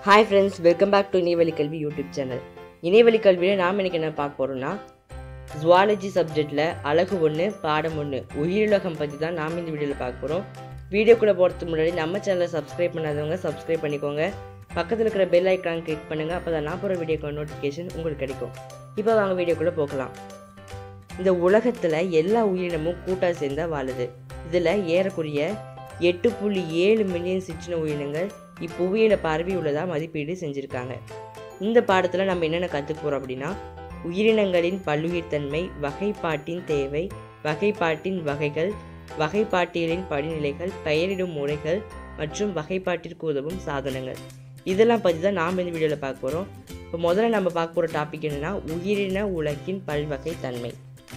hi friends welcome back to இணையவழி கல்வி YouTube channel இணையவழி கல்வியில் நாம் இன்னைக்கு என்ன பார்க்க போகிறோம்னா ஜுவாலஜி சப்ஜெக்டில் அழகு ஒன்று பாடம் ஒன்று உயிருலகம் பற்றி தான் நாம் இந்த வீடியோவில் பார்க்க போகிறோம் வீடியோக்குள்ளே போகிறதுக்கு முன்னாடி நம்ம சேனலை சப்ஸ்கிரைப் பண்ணாதவங்க சப்ஸ்கிரைப் பண்ணிக்கோங்க பக்கத்தில் இருக்கிற பெல் ஐக்கான் கிளிக் பண்ணுங்கள் அப்போ தான் நான் போகிற வீடியோக்கு நோட்டிஃபிகேஷன் உங்களுக்கு கிடைக்கும் இப்போ வாங்க வீடியோக்குள்ளே போகலாம் இந்த உலகத்தில் எல்லா உயிரினமும் கூட்டாக சேர்ந்தா வாழுது இதில் ஏறக்குறைய எட்டு புள்ளி ஏழு மில்லியன் சிற்றின உயிரினங்கள் இப்புவியில பரவி உள்ளதாக மதிப்பீடு செஞ்சுருக்காங்க இந்த பாடத்தில் நம்ம என்னென்ன கற்றுக்க போகிறோம் அப்படின்னா உயிரினங்களின் பல்லுயிர்த்தன்மை வகைப்பாட்டின் தேவை வகைப்பாட்டின் வகைகள் வகைப்பாட்டியலின் படிநிலைகள் பெயரிடும் முறைகள் மற்றும் வகைப்பாட்டிற்கு உதவும் சாதனங்கள் இதெல்லாம் பற்றி தான் நாம் இந்த வீடியோவில் பார்க்க போகிறோம் இப்போ முதல்ல நம்ம பார்க்க போகிற டாபிக் என்னென்னா உயிரின உலகின் பல்வகைத்தன்மை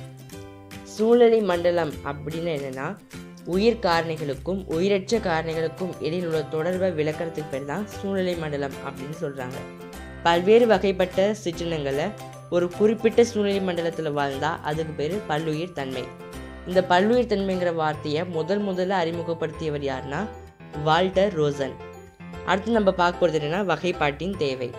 சூழ்நிலை மண்டலம் அப்படின்னு என்னென்னா உயிர் காரணிகளுக்கும் உயிரற்ற காரணிகளுக்கும் இடையில் உள்ள தொடர்பை விளக்கறதுக்கு பேர் தான் சூழ்நிலை மண்டலம் அப்படின்னு சொல்கிறாங்க பல்வேறு வகைப்பட்ட சிற்றினங்களை ஒரு குறிப்பிட்ட சூழ்நிலை மண்டலத்தில் வாழ்ந்தால் அதுக்கு பேர் பல்லுயிர் தன்மை இந்த பல்லுயிர் தன்மைங்கிற வார்த்தையை முதல் முதல்ல அறிமுகப்படுத்தியவர் யாருன்னா வால்டர் ரோசன் அடுத்து நம்ம பார்க்க போகிறது என்னென்னா வகைப்பாட்டின் தேவை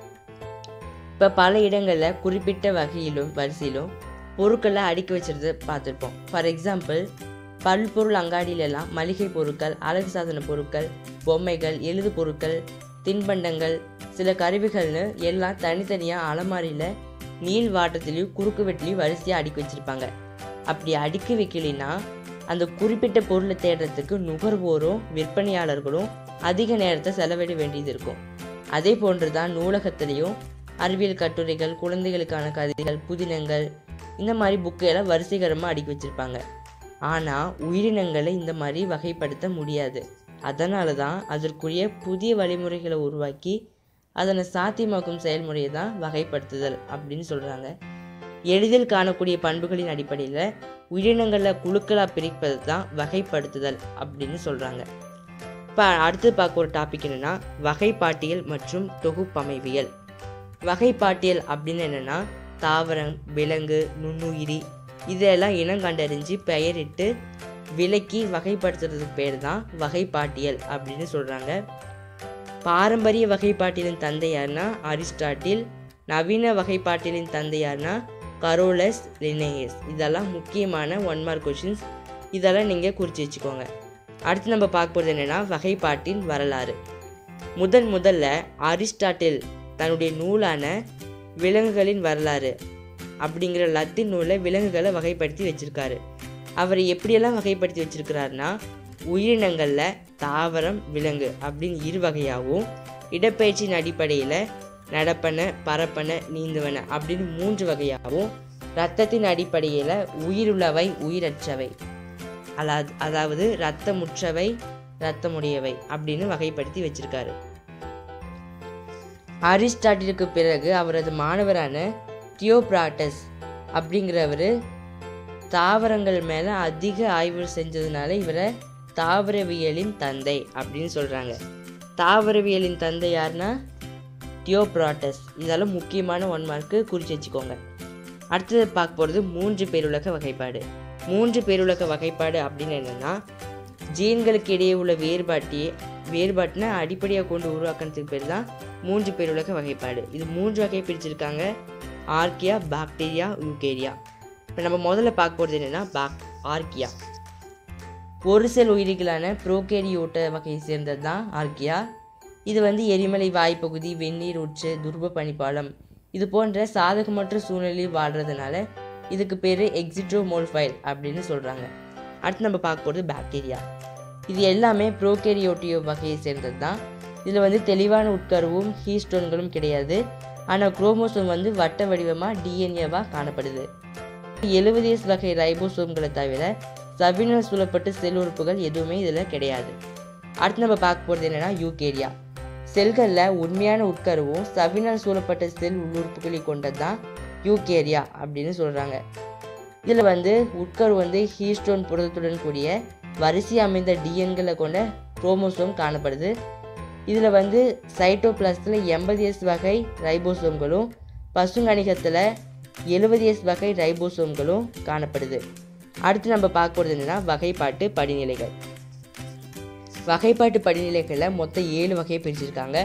இப்போ பல இடங்களில் குறிப்பிட்ட வகையிலும் வரிசையிலும் பொருட்களை அடுக்கி வச்சிருது பார்த்துருப்போம் ஃபார் எக்ஸாம்பிள் பல்பொருள் அங்காடியிலெல்லாம் மளிகை பொருட்கள் அழகு சாதன பொருட்கள் பொம்மைகள் எழுது பொருட்கள் தின்பண்டங்கள் சில கருவிகள்னு எல்லாம் தனித்தனியாக அலமாரியில் நீள் வாட்டத்துலேயும் குறுக்கு வெட்டிலையும் வரிசையாக அடுக்கி வச்சுருப்பாங்க அப்படி அடுக்கி வைக்கலைன்னா அந்த குறிப்பிட்ட பொருளை தேடுறதுக்கு நுகர்வோரும் விற்பனையாளர்களும் அதிக நேரத்தை செலவிட வேண்டியது இருக்கும் அதே போன்று தான் நூலகத்திலையும் அறிவியல் கட்டுரைகள் குழந்தைகளுக்கான கதைகள் புதினங்கள் இந்த மாதிரி புக்கையெல்லாம் வரிசைகரமாக அடுக்கி வச்சுருப்பாங்க ஆனால் உயிரினங்களை இந்த மாதிரி வகைப்படுத்த முடியாது அதனால தான் அதற்குரிய புதிய வழிமுறைகளை உருவாக்கி அதனை சாத்தியமாக்கும் செயல்முறையை தான் வகைப்படுத்துதல் அப்படின்னு சொல்கிறாங்க எளிதில் காணக்கூடிய பண்புகளின் அடிப்படையில் உயிரினங்களில் குழுக்களாக பிரிப்பது தான் வகைப்படுத்துதல் அப்படின்னு சொல்கிறாங்க இப்போ அடுத்து பார்க்க ஒரு டாபிக் என்னென்னா வகைப்பாட்டியல் மற்றும் தொகுப்பமைவியல் வகைப்பாட்டியல் அப்படின்னு என்னென்னா தாவரம் விலங்கு நுண்ணுயிரி இதெல்லாம் இனம் கண்டறிஞ்சு பெயரிட்டு விலக்கி வகைப்படுத்துறதுக்கு பேர் தான் வகைப்பாட்டியல் அப்படின்னு சொல்கிறாங்க பாரம்பரிய வகைப்பாட்டியலின் தந்தை யாருன்னா அரிஸ்டாட்டில் நவீன வகைப்பாட்டியலின் தந்தை யாருன்னா கரோலஸ் லினேயஸ் இதெல்லாம் முக்கியமான ஒன் மார்க் கொஷின்ஸ் இதெல்லாம் நீங்கள் குறித்து வச்சுக்கோங்க அடுத்து நம்ம பார்க்க போகிறது என்னென்னா வகைப்பாட்டின் வரலாறு முதன் முதல்ல அரிஸ்டாட்டில் தன்னுடைய நூலான விலங்குகளின் வரலாறு அப்படிங்கிற லத்தீன் நூலை விலங்குகளை வகைப்படுத்தி வச்சுருக்காரு அவர் எப்படியெல்லாம் வகைப்படுத்தி வச்சுருக்கிறாருன்னா உயிரினங்களில் தாவரம் விலங்கு அப்படின்னு இரு வகையாகவும் இடப்பெயர்ச்சியின் அடிப்படையில் நடப்பன பரப்பன நீந்துவன அப்படின்னு மூன்று வகையாகவும் இரத்தத்தின் அடிப்படையில் உயிருள்ளவை உயிரற்றவை அதாவது அதாவது இரத்தமுற்றவை இரத்தமுடையவை அப்படின்னு வகைப்படுத்தி வச்சிருக்காரு அரிஸ்டாட்டிலுக்கு பிறகு அவரது மாணவரான தியோப்ராட்டஸ் அப்படிங்கிறவர் தாவரங்கள் மேலே அதிக ஆய்வு செஞ்சதுனால இவரை தாவரவியலின் தந்தை அப்படின்னு சொல்கிறாங்க தாவரவியலின் தந்தை யாருன்னா தியோப்ராட்டஸ் இதெல்லாம் முக்கியமான ஒன் மார்க்கு குறித்து வச்சுக்கோங்க அடுத்தது பார்க்க போகிறது மூன்று பேருலக வகைப்பாடு மூன்று பேருலக வகைப்பாடு அப்படின்னு என்னென்னா ஜீன்களுக்கு இடையே உள்ள வேறுபாட்டியே வேறுபாட்டினை அடிப்படையாக கொண்டு உருவாக்குறதுக்கு பேர் தான் மூன்று பேருலக வகைப்பாடு இது மூன்று வகை பிரிச்சிருக்காங்க ஆர்கியா பாக்டீரியா யூகேரியா இப்போ நம்ம முதல்ல பார்க்க போகிறது என்னென்னா பாக் ஆர்கியா ஒரு செல் உயிரிகளான ப்ரோகேரியோட்ட வகையை சேர்ந்தது தான் ஆர்கியா இது வந்து எரிமலை வாய்ப்பகுதி வெந்நீர் ஊற்று துருவ பனிப்பாலம் இது போன்ற சாதகமற்ற சூழ்நிலையில் வாழ்கிறதுனால இதுக்கு பேர் எக்ஸிட்ரோமோல்ஃபைல் அப்படின்னு சொல்கிறாங்க அடுத்து நம்ம பார்க்க போகிறது பாக்டீரியா இது எல்லாமே ப்ரோகேரியோட்டியோ வகையை சேர்ந்தது தான் இதில் வந்து தெளிவான உட்கருவும் ஹீஸ்டோன்களும் கிடையாது ஆனால் குரோமோசோம் வந்து வட்ட வடிவமாக டிஎன்ஏவாக காணப்படுது எழுபது எஸ் வகை ரைபோசோம்களை தவிர சவினால் சூழப்பட்ட செல் உறுப்புகள் எதுவுமே இதில் கிடையாது அடுத்து நம்ம பார்க்க போகிறது என்னென்னா யூகேரியா செல்களில் உண்மையான உட்கருவும் சவினால் சூழப்பட்ட செல் உள்ளுறுப்புகளை கொண்டது தான் யூகேரியா அப்படின்னு சொல்கிறாங்க இதில் வந்து உட்கரு வந்து ஹீஸ்டோன் புரதத்துடன் கூடிய வரிசை அமைந்த டிஎன்களை கொண்ட குரோமோசோம் காணப்படுது இதில் வந்து சைட்டோபிளாஸ்டில் எண்பது எஸ் வகை ரைபோசோம்களும் பசுங்கணிகத்தில் எழுபது எஸ் வகை ரைபோசோம்களும் காணப்படுது அடுத்து நம்ம பார்க்க போகிறது என்னென்னா வகைப்பாட்டு படிநிலைகள் வகைப்பாட்டு படிநிலைகளில் மொத்தம் ஏழு வகையை பிரிச்சிருக்காங்க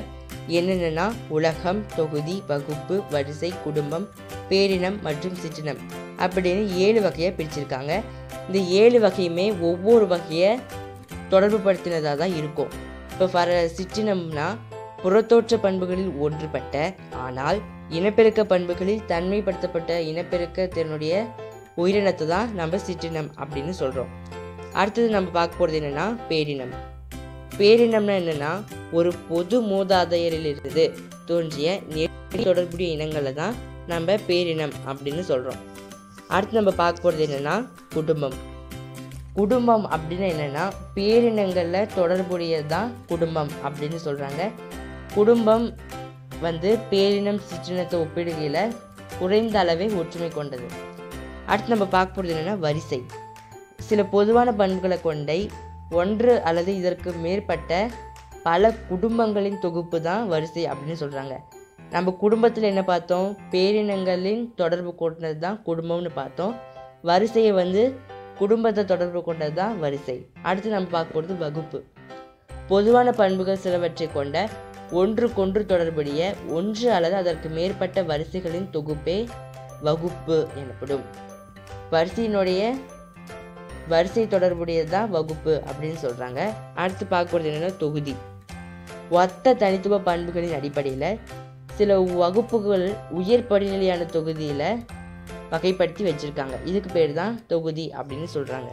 என்னென்னா உலகம் தொகுதி வகுப்பு வரிசை குடும்பம் பேரினம் மற்றும் சிற்றினம் அப்படின்னு ஏழு வகையாக பிரிச்சிருக்காங்க இந்த ஏழு வகையுமே ஒவ்வொரு வகையை தொடர்பு படுத்தினதாக தான் இருக்கும் இப்போ ஃபார் சிற்றினம்னா புறத்தோற்ற பண்புகளில் ஒன்றுபட்ட ஆனால் இனப்பெருக்க பண்புகளில் தன்மைப்படுத்தப்பட்ட இனப்பெருக்க திறனுடைய உயிரினத்தை தான் நம்ம சிற்றினம் அப்படின்னு சொல்கிறோம் அடுத்தது நம்ம பார்க்க போகிறது என்னென்னா பேரினம் பேரினம்னா என்னென்னா ஒரு பொது மூதாதையரிலிருந்து தோன்றிய நெருங்கிய தொடர்புடைய இனங்களை தான் நம்ம பேரினம் அப்படின்னு சொல்கிறோம் அடுத்து நம்ம பார்க்க போகிறது என்னென்னா குடும்பம் குடும்பம் அப்படின்னு என்னென்னா பேரினங்களில் தொடர்புடையது தான் குடும்பம் அப்படின்னு சொல்கிறாங்க குடும்பம் வந்து பேரினம் சிற்றினத்தை ஒப்பிடுகையில் குறைந்த அளவே ஒற்றுமை கொண்டது அடுத்து நம்ம பார்க்க போகிறது என்னென்னா வரிசை சில பொதுவான பண்புகளை கொண்டை ஒன்று அல்லது இதற்கு மேற்பட்ட பல குடும்பங்களின் தொகுப்பு தான் வரிசை அப்படின்னு சொல்கிறாங்க நம்ம குடும்பத்தில் என்ன பார்த்தோம் பேரினங்களின் தொடர்பு கொண்டது தான் குடும்பம்னு பார்த்தோம் வரிசையை வந்து குடும்பத்தை தொடர்பு கொண்டது தான் வரிசை அடுத்து நம்ம பார்க்க போகிறது வகுப்பு பொதுவான பண்புகள் சிலவற்றை கொண்ட ஒன்றுக்கொன்று தொடர்புடைய ஒன்று அல்லது அதற்கு மேற்பட்ட வரிசைகளின் தொகுப்பே வகுப்பு எனப்படும் வரிசையினுடைய வரிசை தொடர்புடையது தான் வகுப்பு அப்படின்னு சொல்கிறாங்க அடுத்து பார்க்கறது என்னென்னா தொகுதி ஒத்த தனித்துவ பண்புகளின் அடிப்படையில் சில வகுப்புகள் உயர் படிநிலையான தொகுதியில் வகைப்படுத்தி வச்சுருக்காங்க இதுக்கு பேர் தான் தொகுதி அப்படின்னு சொல்கிறாங்க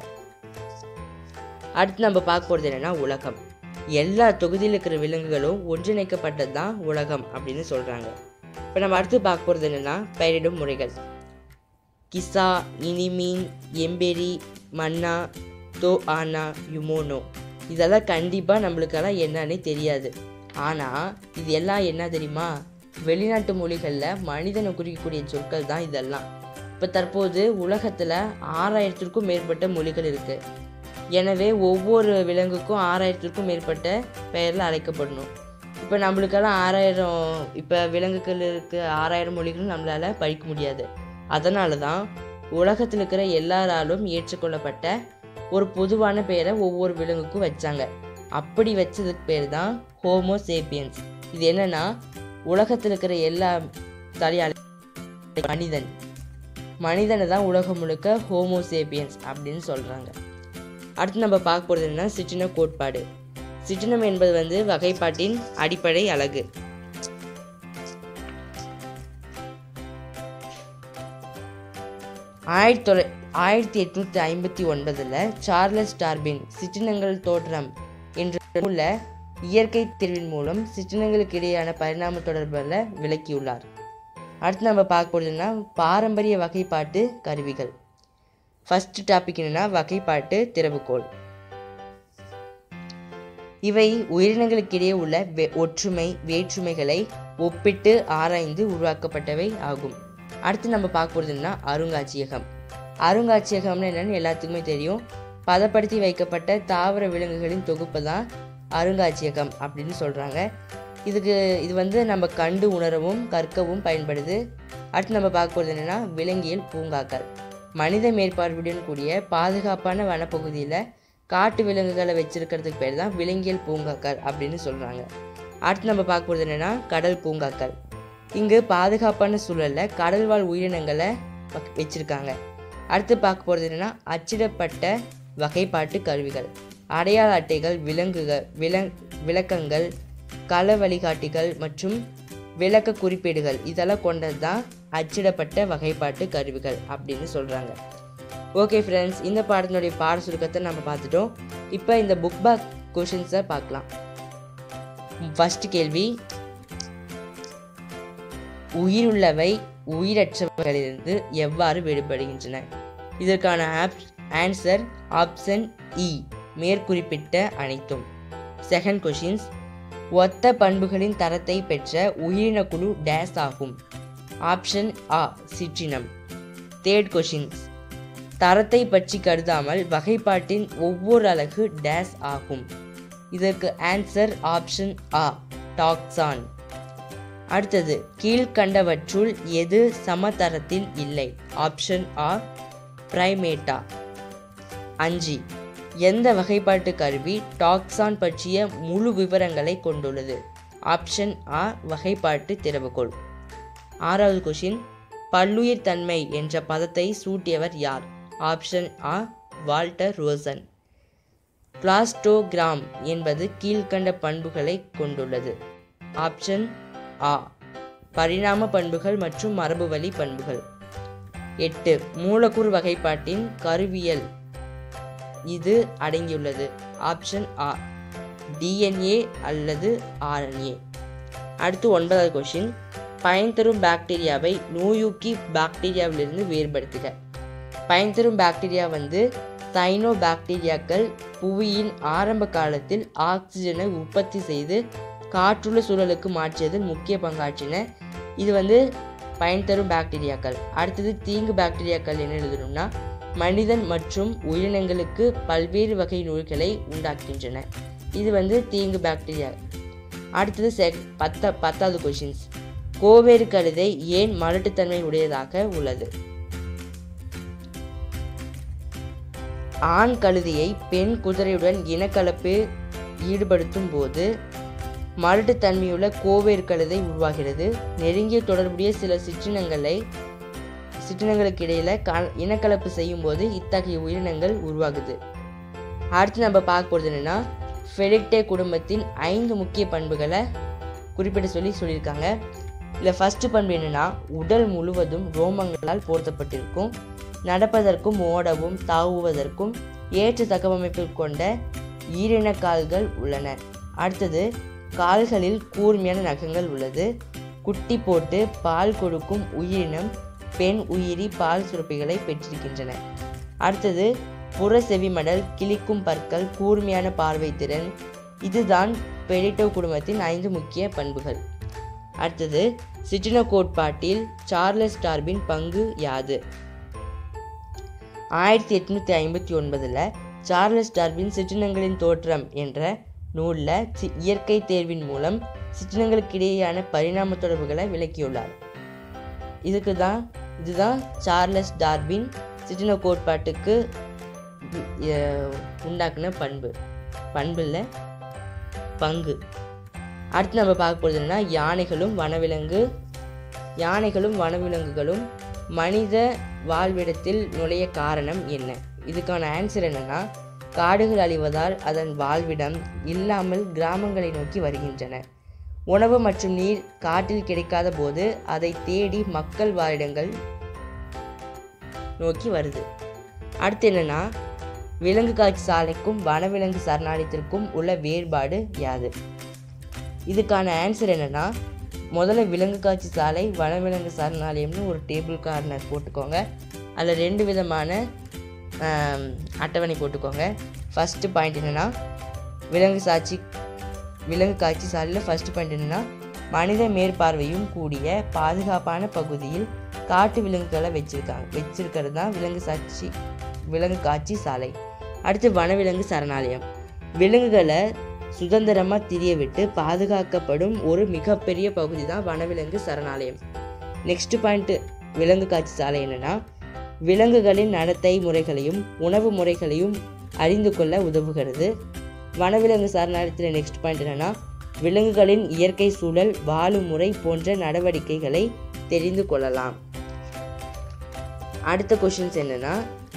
அடுத்து நம்ம பார்க்க போகிறது என்னென்னா உலகம் எல்லா தொகுதியில் இருக்கிற விலங்குகளும் ஒன்றிணைக்கப்பட்டது தான் உலகம் அப்படின்னு சொல்கிறாங்க இப்போ நம்ம அடுத்து பார்க்க போகிறது என்னென்னா பெயரிடும் முறைகள் கிசா இனிமீன் எம்பெரி மன்னா தோ ஆனா யுமோனோ இதெல்லாம் கண்டிப்பாக நம்மளுக்கெல்லாம் என்னன்னே தெரியாது ஆனால் இது எல்லாம் என்ன தெரியுமா வெளிநாட்டு மொழிகளில் மனிதனை குறிக்கக்கூடிய சொற்கள் தான் இதெல்லாம் இப்போ தற்போது உலகத்தில் ஆறாயிரத்திற்கும் மேற்பட்ட மொழிகள் இருக்குது எனவே ஒவ்வொரு விலங்குக்கும் ஆறாயிரத்திற்கும் மேற்பட்ட பெயரில் அழைக்கப்படணும் இப்போ நம்மளுக்கெல்லாம் ஆறாயிரம் இப்போ விலங்குகள் இருக்க ஆறாயிரம் மொழிகளும் நம்மளால் படிக்க முடியாது அதனால தான் உலகத்தில் இருக்கிற எல்லாராலும் ஏற்றுக்கொள்ளப்பட்ட ஒரு பொதுவான பெயரை ஒவ்வொரு விலங்குக்கும் வச்சாங்க அப்படி வச்சதுக்கு பேர் தான் ஹோமோ சேப்பியன்ஸ் இது என்னன்னா உலகத்தில் இருக்கிற எல்லா தலையாள மனிதன் மனிதனை தான் உலகம் முழுக்க ஹோமோ சேப்பியன்ஸ் அப்படின்னு சொல்கிறாங்க அடுத்து நம்ம பார்க்க போகிறது என்னன்னா சிற்றின கோட்பாடு சிற்றினம் என்பது வந்து வகைப்பாட்டின் அடிப்படை அலகு ஆயிரத்தி தொள்ளை ஆயிரத்தி எட்நூற்றி ஐம்பத்தி ஒன்பதில் சார்லஸ் டார்பின் சிற்றினங்கள் தோற்றம் என்ற நூலில் இயற்கை தேர்வின் மூலம் சிற்றினங்களுக்கு இடையேயான பரிணாம தொடர்பில் விளக்கியுள்ளார் அடுத்து நம்ம பார்க்க போகிறதுனா பாரம்பரிய வகைப்பாட்டு கருவிகள் ஃபர்ஸ்ட் டாபிக் என்னன்னா வகைப்பாட்டு திறவுகோல் இவை உயிரினங்களுக்கிடையே உள்ள வே- ஒற்றுமை வேற்றுமைகளை ஒப்பிட்டு ஆராய்ந்து உருவாக்கப்பட்டவை ஆகும் அடுத்து நம்ம பார்க்க போகிறதுனா அருங்காட்சியகம் அருங்காட்சியகம்னு என்னன்னு எல்லாத்துக்குமே தெரியும் பதப்படுத்தி வைக்கப்பட்ட தாவர விலங்குகளின் தொகுப்பு தான் அருங்காட்சியகம் அப்படின்னு சொல்கிறாங்க இதுக்கு இது வந்து நம்ம கண்டு உணரவும் கற்கவும் பயன்படுது அடுத்து நம்ம பார்க்க போகிறது என்னென்னா விலங்கியல் பூங்காக்கள் மனித மேற்பார்வையுடன் கூடிய பாதுகாப்பான வனப்பகுதியில் காட்டு விலங்குகளை வச்சிருக்கிறதுக்கு பேர் தான் விலங்கியல் பூங்காக்கள் அப்படின்னு சொல்கிறாங்க அடுத்து நம்ம பார்க்க போகிறது என்னென்னா கடல் பூங்காக்கள் இங்கு பாதுகாப்பான சூழலில் கடல்வாழ் உயிரினங்களை வக்- வச்சிருக்காங்க அடுத்து பார்க்க போகிறது என்னென்னா அச்சிடப்பட்ட வகைப்பாட்டு கருவிகள் அடையாள அட்டைகள் விலங்குகள் விலங் விளக்கங்கள் கள வழிகாட்டிகள் மற்றும் விளக்க குறிப்பீடுகள் இதெல்லாம் கொண்டது தான் அச்சிடப்பட்ட வகைப்பாட்டு கருவிகள் அப்படின்னு சொல்கிறாங்க ஓகே ஃப்ரெண்ட்ஸ் இந்த பாடத்தினுடைய பாட சுருக்கத்தை நம்ம பார்த்துட்டோம் இப்போ இந்த புக் பேக் கொஷின்ஸை பார்க்கலாம் ஃபர்ஸ்ட் கேள்வி உயிருள்ளவை உயிரற்றவைகளிலிருந்து எவ்வாறு வேறுபடுகின்றன இதற்கான ஆப் ஆன்சர் ஆப்ஷன் இ மேற்குறிப்பிட்ட அனைத்தும் செகண்ட் கொஷின்ஸ் ஒத்த பண்புகளின் தரத்தை பெற்ற உயிரின குழு டேஸ் ஆகும் ஆப்ஷன் ஆ சிற்றினம் தேர்ட் கொஷின்ஸ் தரத்தை பற்றி கருதாமல் வகைப்பாட்டின் ஒவ்வொரு அலகு டேஸ் ஆகும் இதற்கு ஆன்சர் ஆப்ஷன் ஆ டாக்ஸான் அடுத்தது கீழ்கண்டவற்றுள் எது சமதரத்தில் இல்லை ஆப்ஷன் ஆ பிரைமேட்டா அஞ்சு எந்த வகைப்பாட்டு கருவி டாக்ஸான் பற்றிய முழு விவரங்களை கொண்டுள்ளது ஆப்ஷன் ஆ வகைப்பாட்டு திறவுகோல் ஆறாவது கொஷின் பல்லுயிர் தன்மை என்ற பதத்தை சூட்டியவர் யார் ஆப்ஷன் ஆ வால்டர் ரோசன் பிளாஸ்டோகிராம் என்பது கீழ்கண்ட பண்புகளை கொண்டுள்ளது ஆப்ஷன் ஆ பரிணாம பண்புகள் மற்றும் மரபுவழி பண்புகள் எட்டு மூலக்கூறு வகைப்பாட்டின் கருவியல் இது அடங்கியுள்ளது ஆப்ஷன் ஆ டிஎன்ஏ அல்லது ஆர்என்ஏ அடுத்து ஒன்பதாவது கொஷின் பயன் தரும் பாக்டீரியாவை நோயூக்கி பாக்டீரியாவிலிருந்து வேறுபடுத்துக பயன் தரும் பாக்டீரியா வந்து தைனோ பாக்டீரியாக்கள் புவியின் ஆரம்ப காலத்தில் ஆக்சிஜனை உற்பத்தி செய்து காற்றுள்ள சூழலுக்கு மாற்றியதில் முக்கிய பங்காற்றின இது வந்து பயன் தரும் பாக்டீரியாக்கள் அடுத்தது தீங்கு பாக்டீரியாக்கள் என்ன எழுதணும்னா மனிதன் மற்றும் உயிரினங்களுக்கு பல்வேறு வகை நோய்களை உண்டாக்குகின்றன இது வந்து தீங்கு பாக்டீரியா அடுத்தது செக் பத்த பத்தாவது கொஷின்ஸ் கோவேறு கழுதை ஏன் மலட்டுத்தன்மை உடையதாக உள்ளது ஆண் கழுதையை பெண் குதிரையுடன் இனக்கலப்பு ஈடுபடுத்தும் போது மலட்டுத்தன்மையுள்ள கோவேறு கழுதை உருவாகிறது நெருங்கிய தொடர்புடைய சில சிற்றினங்களை சிற்றினங்களுக்கு இடையில க இனக்கலப்பு செய்யும் போது இத்தகைய உயிரினங்கள் உருவாகுது அடுத்து நம்ம பார்க்க போகிறது என்னன்னா ஃபெரிக்டே குடும்பத்தின் ஐந்து முக்கிய பண்புகளை குறிப்பிட சொல்லி சொல்லியிருக்காங்க இதில் ஃபஸ்ட்டு பண்பு என்னென்னா உடல் முழுவதும் ரோமங்களால் போர்த்தப்பட்டிருக்கும் நடப்பதற்கும் ஓடவும் தாவுவதற்கும் ஏற்ற தகவமைப்பு கொண்ட ஈரின கால்கள் உள்ளன அடுத்தது கால்களில் கூர்மையான நகங்கள் உள்ளது குட்டி போட்டு பால் கொடுக்கும் உயிரினம் பெண் உயிரி பால் சுரப்பிகளை பெற்றிருக்கின்றன அடுத்தது புற செவிமடல் கிளிக்கும் பற்கள் கூர்மையான பார்வை திறன் இதுதான் பெரிட்டோ குடும்பத்தின் ஐந்து முக்கிய பண்புகள் அடுத்தது சிற்றின கோட்பாட்டில் சார்லஸ் டார்பின் பங்கு யாது ஆயிரத்தி எட்நூற்றி ஐம்பத்தி ஒன்பதில் சார்லஸ் டார்பின் சிற்றினங்களின் தோற்றம் என்ற நூலில் சி- இயற்கை தேர்வின் மூலம் சிற்றினங்களுக்கிடையேயான பரிணாம தொடர்புகளை விளக்கியுள்ளார் இதுக்கு தான் இதுதான் சார்லஸ் டார்பின் சிற்றின கோட்பாட்டுக்கு அஹ், உண்டாக்குன பண்பு பண்பில் பங்கு அடுத்து நம்ம பார்க்க போகிறது என்னன்னா யானைகளும் வனவிலங்கு யானைகளும் வனவிலங்குகளும் மனித வாழ்விடத்தில் நுழைய காரணம் என்ன இதுக்கான ஆன்சர் என்னன்னா காடுகள் அழிவதால் அதன் வாழ்விடம் இல்லாமல் கிராமங்களை நோக்கி வருகின்றன உணவு மற்றும் நீர் காட்டில் கிடைக்காத போது அதை தேடி மக்கள் வாழிடங்கள் நோக்கி வருது அடுத்து என்னன்னா விலங்கு காட்சி சாலைக்கும் வனவிலங்கு சரணாலயத்திற்கும் உள்ள வேறுபாடு யாது இதுக்கான ஆன்சர் என்னன்னா முதல்ல விலங்கு காட்சி சாலை வனவிலங்கு சரணாலயம்னு ஒரு டேபிள் கார்னர் போட்டுக்கோங்க அதில் ரெண்டு விதமான ஆம், அட்டவணை போட்டுக்கோங்க ஃபஸ்ட்டு பாயிண்ட் என்னென்னா விலங்கு சாட்சி விலங்கு காட்சி சாலையில் ஃபஸ்ட்டு பாயிண்ட் என்னென்னா மனித மேற்பார்வையும் கூடிய பாதுகாப்பான பகுதியில் காட்டு விலங்குகளை வச்சிருக்காங்க வச்சிருக்கிறது தான் விலங்கு சாட்சி விலங்கு காட்சி சாலை அடுத்து வனவிலங்கு சரணாலயம் விலங்குகளை சுதந்திரமாக திரிய விட்டு பாதுகாக்கப்படும் ஒரு மிகப்பெரிய பகுதி தான் வனவிலங்கு சரணாலயம் நெக்ஸ்ட் பாயிண்ட் விலங்கு காட்சி சாலை என்னன்னா விலங்குகளின் நடத்தை முறைகளையும் உணவு முறைகளையும் அறிந்து கொள்ள உதவுகிறது வனவிலங்கு சரணாலயத்தில் நெக்ஸ்ட் பாயிண்ட் என்னன்னா விலங்குகளின் இயற்கை சூழல் வாழும் முறை போன்ற நடவடிக்கைகளை தெரிந்து கொள்ளலாம் அடுத்த கொஷின்ஸ் என்னன்னா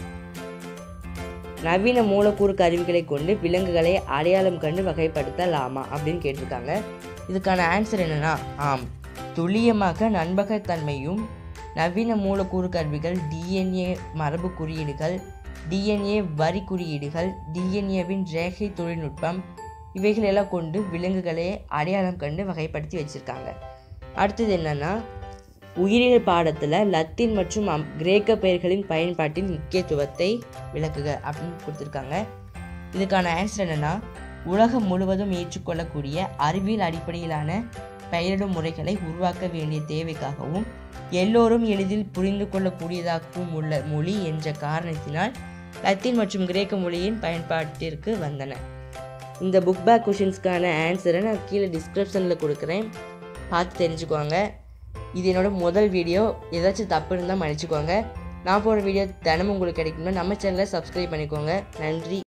நவீன மூலக்கூறு கருவிகளை கொண்டு விலங்குகளை அடையாளம் கண்டு வகைப்படுத்தலாமா அப்படின்னு கேட்டிருக்காங்க இதுக்கான ஆன்சர் என்னன்னா ஆம் துல்லியமாக நண்பகத்தன்மையும் நவீன மூலக்கூறு கருவிகள் டிஎன்ஏ மரபு குறியீடுகள் டிஎன்ஏ வரி குறியீடுகள் டிஎன்ஏவின் ரேகை தொழில்நுட்பம் இவைகளெல்லாம் கொண்டு விலங்குகளை அடையாளம் கண்டு வகைப்படுத்தி வச்சுருக்காங்க அடுத்தது என்னன்னா உயிரியல் பாடத்தில் லத்தீன் மற்றும் அம்- கிரேக்க பெயர்களின் பயன்பாட்டின் முக்கியத்துவத்தை விளக்குக அப்படின்னு கொடுத்துருக்காங்க இதுக்கான ஆன்சர் என்னன்னா உலகம் முழுவதும் ஏற்றுக்கொள்ளக்கூடிய அறிவியல் அடிப்படையிலான பெயரிடும் முறைகளை உருவாக்க வேண்டிய தேவைக்காகவும் எல்லோரும் எளிதில் புரிந்து கொள்ளக்கூடியதாகவும் உள்ள மொழி என்ற காரணத்தினால் லத்தீன் மற்றும் கிரேக்க மொழியின் பயன்பாட்டிற்கு வந்தன இந்த புக் பேக் கொஷின்ஸ்க்கான ஆன்சரை நான் கீழே டிஸ்கிரிப்ஷனில் கொடுக்குறேன் பார்த்து தெரிஞ்சுக்கோங்க இது என்னோட முதல் வீடியோ ஏதாச்சும் தப்பு இருந்தால் மன்னிச்சுக்கோங்க நான் போகிற வீடியோ தினமும் உங்களுக்கு கிடைக்கும்னா நம்ம சேனலை சப்ஸ்கிரைப் பண்ணிக்கோங்க நன்றி